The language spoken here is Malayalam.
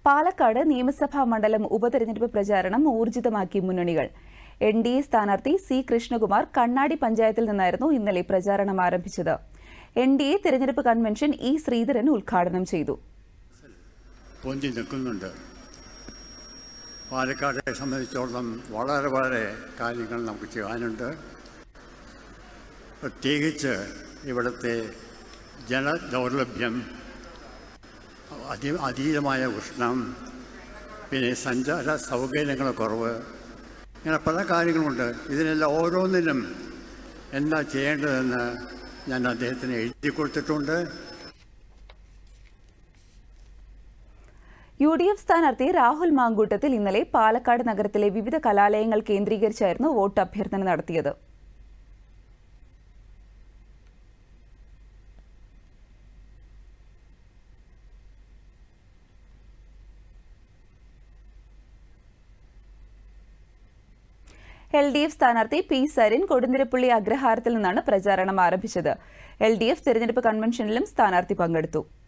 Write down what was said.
പാലക്കാട് നിയമസഭാ മണ്ഡലം ഉപതെരഞ്ഞെടുപ്പ് പ്രചാരണം ഊർജിതമാക്കി മുന്നണികൾ എൻ ഡി എ സ്ഥാനാർത്ഥി സി കൃഷ്ണകുമാർ കണ്ണാടി പഞ്ചായത്തിൽ നിന്നായിരുന്നു ഇന്നലെ പ്രചാരണം ആരംഭിച്ചത് എൻ ഡി എ തെരഞ്ഞെടുപ്പ് കൺവെൻഷൻ ഇ ശ്രീധരൻ ഉദ്ഘാടനം ചെയ്തു പൊന്തി നിൽക്കുന്നുണ്ട് പാലക്കാട്ടെ സംബന്ധിച്ചോളം വളരെ വളരെ കാര്യങ്ങൾ നമുക്ക് ചെയ്യാനുണ്ട് പ്രത്യേകിച്ച് ഇവിടുത്തെ ജലദൗർലഭ്യം അതി അതീതമായ ഉഷ്ണം പിന്നെ സഞ്ചാര സൗകര്യങ്ങളുടെ കുറവ് ഇങ്ങനെ പല കാര്യങ്ങളുമുണ്ട് ഇതിനെല്ലാം ഓരോന്നിനും എന്താ ചെയ്യേണ്ടതെന്ന് ഞാൻ അദ്ദേഹത്തിന് എഴുതി കൊടുത്തിട്ടുണ്ട് യു ഡി എഫ് സ്ഥാനാർത്ഥി രാഹുൽ മാങ്കൂട്ടത്തിൽ ഇന്നലെ പാലക്കാട് നഗരത്തിലെ വിവിധ കലാലയങ്ങൾ കേന്ദ്രീകരിച്ചായിരുന്നു വോട്ട് അഭ്യർത്ഥന നടത്തിയത് എൽ ഡി എഫ് സ്ഥാനാർത്ഥി പി സരിൻ കൊടുന്തിരപ്പള്ളി അഗ്രഹാരത്തിൽ നിന്നാണ് പ്രചാരണം ആരംഭിച്ചത് എൽ ഡി എഫ് തെരഞ്ഞെടുപ്പ് കൺവെൻഷനിലും സ്ഥാനാർത്ഥി പങ്കെടുത്തു